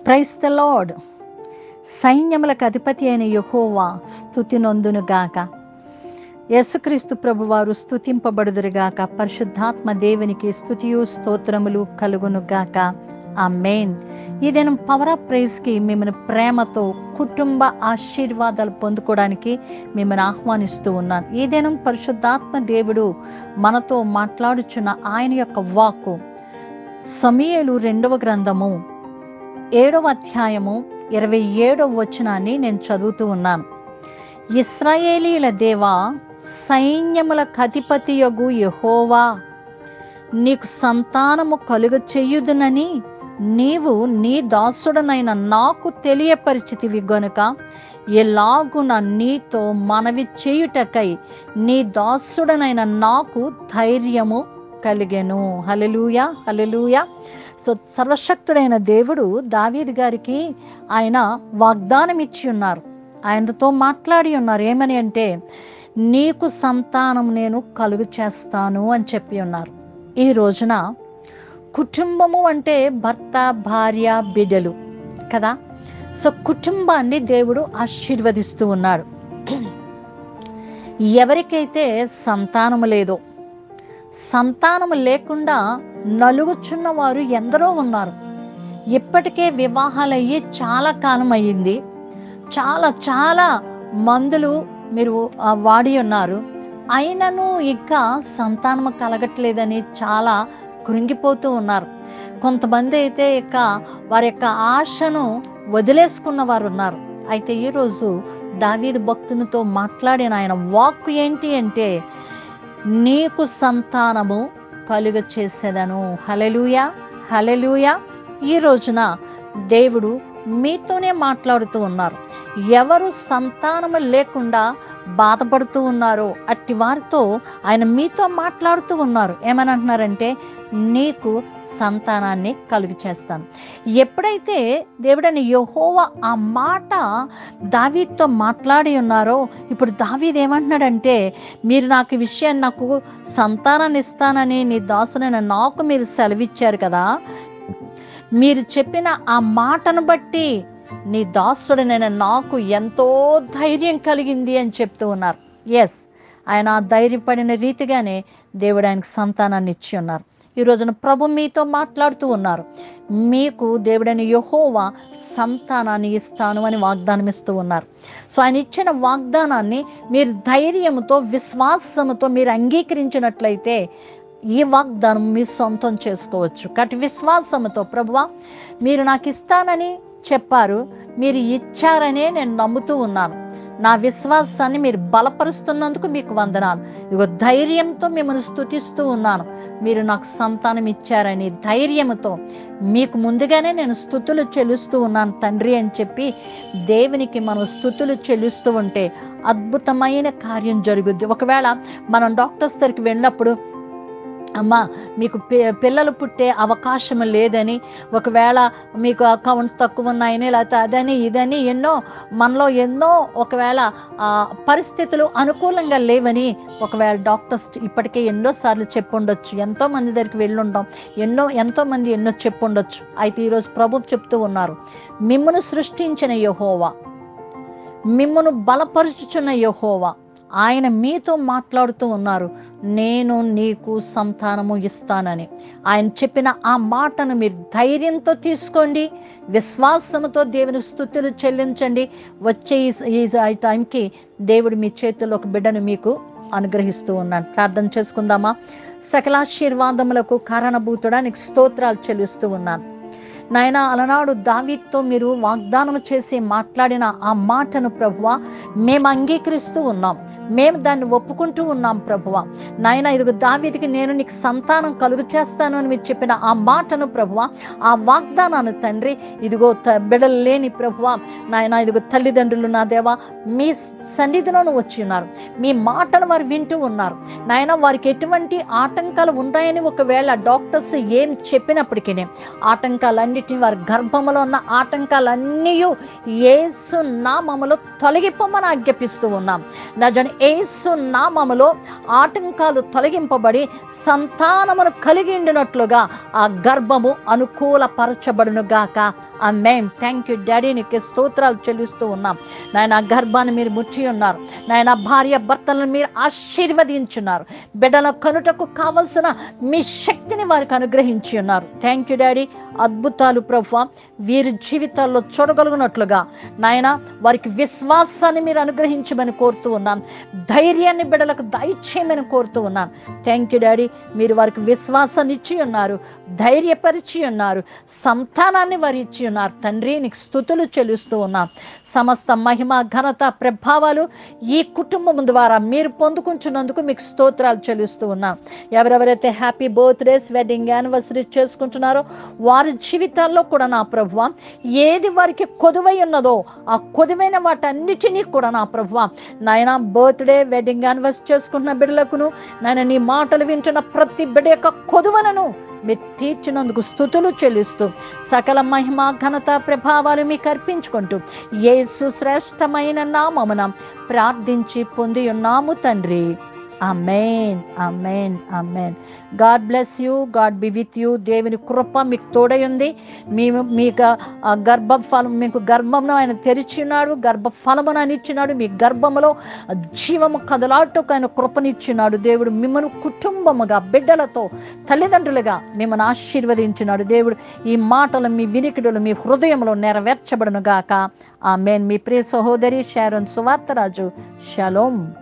price the lord సైన్యములకు అధిపతి అయిన యెహోవా స్థుతి నొందునుగాక యేసుక్రీస్తు ప్రభువారు స్థుతింపబడుదురుగాక పరిశుద్ధాత్మ దేవునికి స్థుతియు స్తోత్రములు కలుగునుగాక ఆ మెయిన్ ఈ దినం పవర్ ఆఫ్ ప్రైజ్కి మిమ్మల్ని ప్రేమతో కుటుంబ ఆశీర్వాదాలు పొందుకోవడానికి మిమ్మల్ని ఆహ్వానిస్తూ ఉన్నాను ఈ దినం పరిశుద్ధాత్మ దేవుడు మనతో మాట్లాడుచున్న ఆయన యొక్క వాక్కు సమీయలు రెండవ గ్రంథము ఏడవ అధ్యాయము ఇరవై ఏడవ వచనాన్ని నేను చదువుతూ ఉన్నాను ఇస్రాయేలీల దేవా సైన్యముల కధిపతియగు యహోవా నీకు సంతానము కలుగ చెయ్యుదునని నీవు నీ దాసుడనైన నాకు తెలియపరిచితివి గనుక ఎలాగున నీతో మనవి చేయుటకై నీ దాసుడనైన నాకు ధైర్యము కలిగెను హలెలూయ హలెలూయ సో సర్వశక్తుడైన దేవుడు దావీద్ గారికి ఆయన వాగ్దానం ఇచ్చి ఉన్నారు ఆయనతో మాట్లాడి ఉన్నారు ఏమని అంటే నీకు సంతానం నేను కలుగు చేస్తాను అని చెప్పి ఉన్నారు ఈ రోజున కుటుంబము అంటే భర్త భార్య బిడ్డలు కదా సో కుటుంబాన్ని దేవుడు ఆశీర్వదిస్తూ ఉన్నాడు ఎవరికైతే సంతానము లేదో సంతానము లేకుండా నలుగుచున్న వారు ఎందరో ఉన్నారు ఇప్పటికే వివాహాలయ్యి చాలా కాలం అయ్యింది చాలా చాలా మందులు మీరు ఆ, వాడి ఉన్నారు అయినను ఇంకా సంతానము కలగట్లేదని చాలా కృంగిపోతూ ఉన్నారు కొంతమంది అయితే ఇక వారి యొక్క ఆశను వదిలేసుకున్న వారు ఉన్నారు అయితే ఈరోజు దావీదు భక్తునితో మాట్లాడిన ఆయన వాక్కు ఏంటి అంటే నీకు సంతానము కలుగ చేసేదను హలెలుయ హలెలుయ ఈ రోజున దేవుడు మీతోనే మాట్లాడుతూ ఉన్నారు ఎవరు సంతానము లేకుండా బాధపడుతూ ఉన్నారో అట్టి వారితో ఆయన మీతో మాట్లాడుతూ ఉన్నారు ఏమని అంటున్నారంటే నీకు సంతానాన్ని కలుగు చేస్తాను ఎప్పుడైతే దేవుడని యహోవా ఆ మాట దావీద్తో మాట్లాడి ఉన్నారో ఇప్పుడు దావీద్ ఏమంటున్నాడంటే మీరు నాకు ఈ విషయాన్ని నాకు సంతానాన్ని ఇస్తానని నీ దాసునైన నాకు మీరు సెలవిచ్చారు కదా మీరు చెప్పిన ఆ మాటను బట్టి నీ దాసుడనైన నాకు ఎంతో ధైర్యం కలిగింది అని చెప్తూ ఉన్నారు ఎస్ ఆయన ఆ ధైర్యపడిన రీతిగానే దేవుడు ఆయనకు సంతానాన్ని ఇచ్చి ఉన్నారు ఈ రోజున ప్రభు మీతో మాట్లాడుతూ ఉన్నారు మీకు దేవుడైన యహోవా సంతానాన్ని ఇస్తాను అని వాగ్దానం ఇస్తూ ఉన్నారు సో ఆయన ఇచ్చిన వాగ్దానాన్ని మీరు ధైర్యంతో విశ్వాసముతో మీరు అంగీకరించినట్లయితే ఈ వాగ్దానం మీ సొంతం చేసుకోవచ్చు కాబట్టి విశ్వాసముతో ప్రభువా మీరు నాకు ఇస్తానని చెప్పారు మీరు ఇచ్చారనే నేను నమ్ముతూ ఉన్నాను నా విశ్వాసాన్ని మీరు బలపరుస్తున్నందుకు మీకు వందనాలు ఇదిగో ధైర్యంతో మిమ్మల్ని స్తుతిస్తూ ఉన్నాను మీరు నాకు సంతానం ఇచ్చారని ధైర్యంతో మీకు ముందుగానే నేను స్థుతులు చెల్లిస్తూ ఉన్నాను తండ్రి అని చెప్పి దేవునికి మనం స్థుతులు చెల్లిస్తూ ఉంటే అద్భుతమైన కార్యం జరుగుద్ది ఒకవేళ మనం డాక్టర్స్ దగ్గరికి వెళ్ళినప్పుడు అమ్మా మీకు పి- పిల్లలు పుట్టే అవకాశం లేదని ఒకవేళ మీకు అకౌంట్స్ తక్కువ ఉన్నాయని లేకపోతే అదని ఇదని ఎన్నో మనలో ఎన్నో ఒకవేళ ఆ, పరిస్థితులు అనుకూలంగా లేవని ఒకవేళ డాక్టర్స్ ఇప్పటికే ఎన్నో సార్లు చెప్పుండొచ్చు ఎంతో మంది దగ్గరికి వెళ్ళుంటాం ఎన్నో ఎంతో మంది ఎన్నో చెప్పుండొచ్చు అయితే ఈరోజు ప్రభు చెప్తూ ఉన్నారు మిమ్మను సృష్టించిన యహోవా మిమ్మను బలపరుచుచున్న యహోవా ఆయన మీతో మాట్లాడుతూ ఉన్నారు నేను నీకు సంతానము ఇస్తానని ఆయన చెప్పిన ఆ మాటను మీరు ధైర్యంతో తీసుకోండి విశ్వాసముతో దేవుని స్థుతులు చెల్లించండి వచ్చే ఈ- ఈ ఈ టైంకి దేవుడు మీ చేతుల్లో ఒక బిడ్డను మీకు అనుగ్రహిస్తూ ఉన్నాను ప్రార్థన చేసుకుందామా సకలాశీర్వాదములకు కారణభూతుడానికి స్తోత్రాలు చెల్లిస్తూ ఉన్నాను నాయన అలనాడు దావీద్తో మీరు వాగ్దానం చేసి మాట్లాడిన ఆ మాటను ప్రభువ మేము అంగీకరిస్తూ ఉన్నాం మేము దాన్ని ఒప్పుకుంటూ ఉన్నాం ప్రభువ నాయన ఇదిగో దావీదికి నేను నీకు సంతానం కలుగు చేస్తాను అని మీరు చెప్పిన ఆ మాటను ప్రభువ ఆ వాగ్దానాన్ని తండ్రి ఇదిగో త- బిడలు లేని ప్రభువ నాయన ఇదిగో తల్లిదండ్రులు నా దేవా మీ సన్నిధిలోను వచ్చి ఉన్నారు మీ మాటలు వారు వింటూ ఉన్నారు నాయన వారికి ఎటువంటి ఆటంకాలు ఉన్నాయని ఒకవేళ డాక్టర్స్ ఏం చెప్పినప్పటికీ ఆటంకాలన్నిటిని వారి గర్భములో ఉన్న ఆటంకాలన్నీ ఏసు నామములో తొలగిపోమని ఆజ్ఞాపిస్తూ ఉన్నాం నజని ఏసు నామములో ఆటంకాలు తొలగింపబడి సంతానమును కలిగి ఉండినట్లుగా ఆ గర్భము అనుకూలపరచబడును గాక ఆ మేం థ్యాంక్ యూ డాడీ నీకు స్తోత్రాలు చెల్లిస్తూ ఉన్నాం నాయన గర్భాన్ని మీరు ముట్టి ఉన్నారు నాయన భార్య భర్తలను మీరు ఆశీర్వదించున్నారు బిడ్డల కనుటకు కావలసిన మీ శక్తిని వారికి అనుగ్రహించి ఉన్నారు థ్యాంక్ యూ డాడీ అద్భుతాలు ప్రభు వీరి జీవితాల్లో చూడగలిగినట్లుగా నాయన వారికి విశ్వాసాన్ని మీరు అనుగ్రహించమని కోరుతూ ఉన్నాను ధైర్యాన్ని బిడ్డలకు దయచేయమని కోరుతూ ఉన్నాను థ్యాంక్ యూ డాడీ మీరు వారికి విశ్వాసాన్ని ఇచ్చి ఉన్నారు ధైర్యపరిచి ఉన్నారు సంతానాన్ని వారు ఇచ్చి ఉన్నారు తండ్రి నీకు స్థుతులు చెల్లిస్తూ ఉన్నాం సమస్త మహిమ ఘనత ప్రభావాలు ఈ కుటుంబం ద్వారా మీరు పొందుకుంటున్నందుకు మీకు స్తోత్రాలు చెల్లిస్తూ ఉన్నాం ఎవరెవరైతే హ్యాపీ బర్త్డేస్ వెడ్డింగ్ యానివర్సరీ చేసుకుంటున్నారో వారి జీవితాల్లో కూడా నా ప్రభు ఏది వారికి కొదువై ఉన్నదో ఆ కొదువైన వాటన్నిటినీ కూడా నా ప్రభు నాయన బర్త్డే వెడ్డింగ్ యానివర్సరీ చేసుకుంటున్న బిడ్డలకును నాయన నీ మాటలు వింటున్న ప్రతి బిడ్డ యొక్క కొదువలను మీరు తీర్చినందుకు స్థుతులు చెల్లిస్తూ సకల మహిమ ఘనత ప్రభావాలు మీకు అర్పించుకుంటూ యేసు శ్రేష్టమైన నామమున ప్రార్థించి పొంది ఉన్నాము తండ్రి amen amen amen God bless you God be with you దేవుని కృప మీకు తోడై ఉంది మీ మీకు ఆ గర్భ ఫలం మీకు గర్భమును ఆయన తెరిచి ఉన్నాడు గర్భ ఫలమును ఆయన ఇచ్చినాడు మీ గర్భములో జీవము కదలాటకు ఆయన కృపనిచ్చినాడు దేవుడు మిమ్మల్ని కుటుంబముగా బిడ్డలతో తల్లిదండ్రులుగా మిమ్మల్ని ఆశీర్వదించినాడు దేవుడు ఈ మాటలు మీ వినికిడులు మీ హృదయంలో నెరవేర్చబడును గాక ఆ మేన్ మీ ప్రియ సహోదరి షారోన్ సువార్తరాజు షలోం